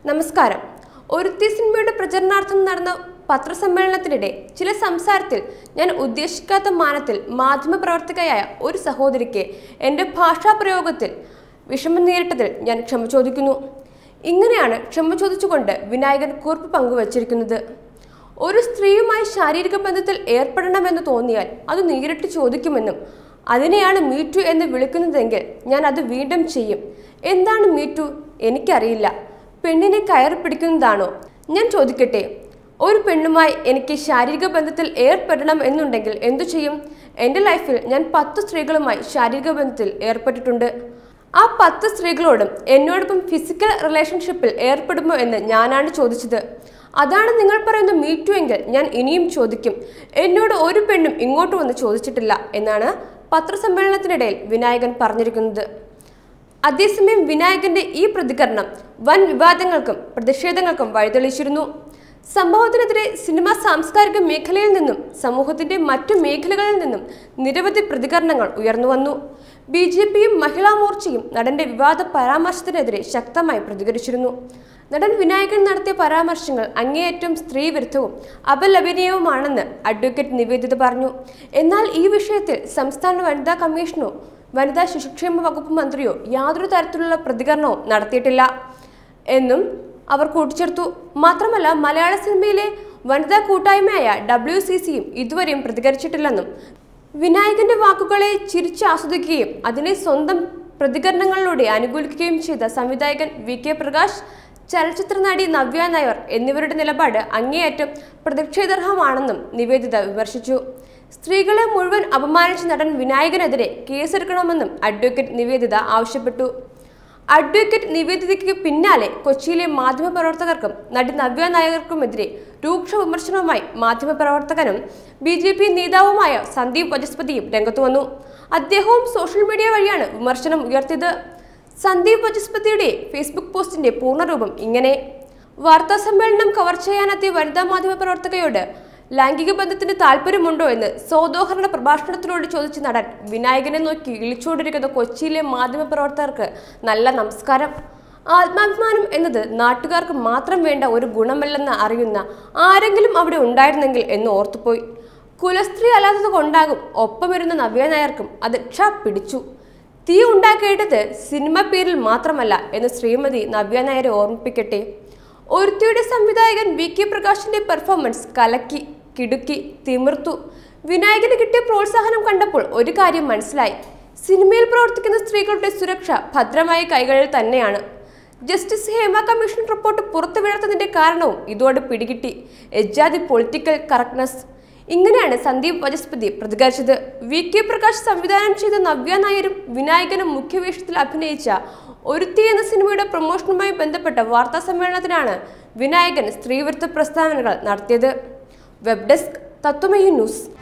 നമസ്കാരം ഒരുത്തി സിനിമയുടെ പ്രചരണാർത്ഥം നടന്ന പത്രസമ്മേളനത്തിനിടെ ചില സംസാരത്തിൽ ഞാൻ ഉദ്ദേശിക്കാത്ത മാനത്തിൽ മാധ്യമപ്രവർത്തകയായ ഒരു സഹോദരിക്ക് എൻ്റെ ഭാഷാ പ്രയോഗത്തിൽ വിഷമം നേരിട്ടതിൽ ഞാൻ ക്ഷമ ചോദിക്കുന്നു ഇങ്ങനെയാണ് ക്ഷമ ചോദിച്ചുകൊണ്ട് വിനായകൻ കുറിപ്പ് പങ്കുവച്ചിരിക്കുന്നത് ഒരു സ്ത്രീയുമായി ശാരീരിക ബന്ധത്തിൽ ഏർപ്പെടണമെന്ന് തോന്നിയാൽ അത് നേരിട്ട് ചോദിക്കുമെന്നും അതിനെയാണ് മീറ്റു എന്ന് വിളിക്കുന്നതെങ്കിൽ ഞാൻ അത് വീണ്ടും ചെയ്യും എന്താണ് മീറ്റു എനിക്കറിയില്ല പെണ്ണിനെ കയറി പിടിക്കുന്നതാണോ ഞാൻ ചോദിക്കട്ടെ ഒരു പെണ്ണുമായി എനിക്ക് ശാരീരിക ബന്ധത്തിൽ ഏർപ്പെടണം എന്നുണ്ടെങ്കിൽ എന്തു ചെയ്യും എൻ്റെ ലൈഫിൽ ഞാൻ പത്ത് സ്ത്രീകളുമായി ശാരീരിക ബന്ധത്തിൽ ഏർപ്പെട്ടിട്ടുണ്ട് ആ പത്ത് സ്ത്രീകളോടും എന്നോടൊപ്പം ഫിസിക്കൽ റിലേഷൻഷിപ്പിൽ ഏർപ്പെടുമോ എന്ന് ഞാനാണ് ചോദിച്ചത് അതാണ് നിങ്ങൾ പറയുന്ന മീറ്റു എങ്കിൽ ഞാൻ ഇനിയും ചോദിക്കും എന്നോട് ഒരു പെണ്ണും ഇങ്ങോട്ട് വന്ന് ചോദിച്ചിട്ടില്ല എന്നാണ് പത്രസമ്മേളനത്തിനിടയിൽ വിനായകൻ പറഞ്ഞിരിക്കുന്നത് അതേസമയം വിനായകന്റെ ഈ പ്രതികരണം വൻ വിവാദങ്ങൾക്കും പ്രതിഷേധങ്ങൾക്കും വഴിതെളിച്ചിരുന്നു സംഭവത്തിനെതിരെ സിനിമ സാംസ്കാരിക മേഖലയിൽ നിന്നും സമൂഹത്തിന്റെ മറ്റു മേഖലകളിൽ നിന്നും നിരവധി പ്രതികരണങ്ങൾ ഉയർന്നു വന്നു ബി ജെ പിയും മഹിളാ മോർച്ചയും നടന്റെ വിവാദ പരാമർശത്തിനെതിരെ ശക്തമായി പ്രതികരിച്ചിരുന്നു നടൻ വിനായകൻ നടത്തിയ പരാമർശങ്ങൾ അങ്ങേയറ്റം സ്ത്രീവിരുദ്ധവും അപലപനീയവുമാണെന്ന് അഡ്വക്കേറ്റ് നിവേദിത പറഞ്ഞു എന്നാൽ ഈ വിഷയത്തിൽ സംസ്ഥാന വനിതാ കമ്മീഷനോ വനിതാ ശിശുക്ഷേമ വകുപ്പ് മന്ത്രിയോ യാതൊരു തരത്തിലുള്ള പ്രതികരണവും നടത്തിയിട്ടില്ല എന്നും അവർ കൂട്ടിച്ചേർത്തു മാത്രമല്ല മലയാള സിനിമയിലെ വനിതാ കൂട്ടായ്മയായ ഡബ്ല്യു സി സിയും ഇതുവരെയും പ്രതികരിച്ചിട്ടില്ലെന്നും വിനായകന്റെ വാക്കുകളെ ചിരിച്ചാസ്വദിക്കുകയും അതിനെ സ്വന്തം പ്രതികരണങ്ങളിലൂടെ അനുകൂലിക്കുകയും ചെയ്ത സംവിധായകൻ വി കെ പ്രകാശ് ചലച്ചിത്ര നടി നവ്യ നായർ എന്നിവരുടെ നിലപാട് അങ്ങേയറ്റം പ്രതിഷേധാർഹമാണെന്നും നിവേദിത വിമർശിച്ചു സ്ത്രീകളെ മുഴുവൻ അപമാനിച്ച നടൻ വിനായകനെതിരെ കേസെടുക്കണമെന്നും അഡ്വക്കേറ്റ് നിവേദിത ആവശ്യപ്പെട്ടു അഡ്വക്കേറ്റ് നിവേദിതയ്ക്ക് പിന്നാലെ കൊച്ചിയിലെ മാധ്യമപ്രവർത്തകർക്കും നടി നവ്യ നായകർക്കുമെതിരെ രൂക്ഷ വിമർശനവുമായി മാധ്യമപ്രവർത്തകനും ബി ജെ പി നേതാവുമായ സന്ദീപ് വചസ്പതിയും രംഗത്തു വന്നു അദ്ദേഹവും സോഷ്യൽ മീഡിയ വഴിയാണ് വിമർശനം ഉയർത്തിയത് സന്ദീപ് വചസ്പതിയുടെ ഫേസ്ബുക്ക് പോസ്റ്റിന്റെ പൂർണ്ണരൂപം ഇങ്ങനെ വാർത്താ സമ്മേളനം കവർ ചെയ്യാനെത്തിയ വനിതാ മാധ്യമ പ്രവർത്തകയോട് ലൈംഗിക ബന്ധത്തിന് താല്പര്യമുണ്ടോ എന്ന് സോദോഹരണ പ്രഭാഷണത്തിലൂടെ ചോദിച്ച നടൻ വിനായകനെ നോക്കി ഇളിച്ചുകൊണ്ടിരിക്കുന്ന കൊച്ചിയിലെ മാധ്യമ പ്രവർത്തകർക്ക് നല്ല നമസ്കാരം ആത്മാഭിമാനം എന്നത് നാട്ടുകാർക്ക് മാത്രം വേണ്ട ഒരു ഗുണമല്ലെന്ന് അറിയുന്ന ആരെങ്കിലും അവിടെ ഉണ്ടായിരുന്നെങ്കിൽ എന്ന് ഓർത്തുപോയി കുലസ്ത്രീ അല്ലാത്തത് കൊണ്ടാകും ഒപ്പമിരുന്ന നവ്യ നായർക്കും അത് ക്ഷ പിടിച്ചു തീ ഉണ്ടാക്കേണ്ടത് സിനിമ പേരിൽ മാത്രമല്ല എന്ന് ശ്രീമതി നവ്യ നായരെ ഓർമ്മിപ്പിക്കട്ടെ ഒരുത്തിയുടെ സംവിധായകൻ വി കെ പ്രകാശിന്റെ പെർഫോമൻസ് കലക്കി കിടുക്കി തിമിർത്തു വിനായകന് കിട്ടിയ പ്രോത്സാഹനം കണ്ടപ്പോൾ ഒരു കാര്യം മനസ്സിലായി സിനിമയിൽ പ്രവർത്തിക്കുന്ന സ്ത്രീകളുടെ സുരക്ഷ ഭദ്രമായ കൈകളിൽ തന്നെയാണ് ജസ്റ്റിസ് ഹേമ കമ്മീഷൻ റിപ്പോർട്ട് പുറത്തു വീഴാത്തതിന്റെ കാരണവും ഇതോടെ പിടികിട്ടി എജാതി പൊളിറ്റിക്കൽ കറക്റ്റ്നസ് ഇങ്ങനെയാണ് സന്ദീപ് വചസ്പതി പ്രതികരിച്ചത് വി കെ പ്രകാശ് സംവിധാനം ചെയ്ത നവ്യ നായരും വിനായകനും മുഖ്യവേഷത്തിൽ അഭിനയിച്ച ഒരുത്തി എന്ന സിനിമയുടെ പ്രൊമോഷനുമായി ബന്ധപ്പെട്ട വാർത്താ സമ്മേളനത്തിനാണ് വിനായകൻ സ്ത്രീവിരുദ്ധ പ്രസ്താവനകൾ നടത്തിയത് വെബ് ഡെസ്ക് തത്വമയി ന്യൂസ്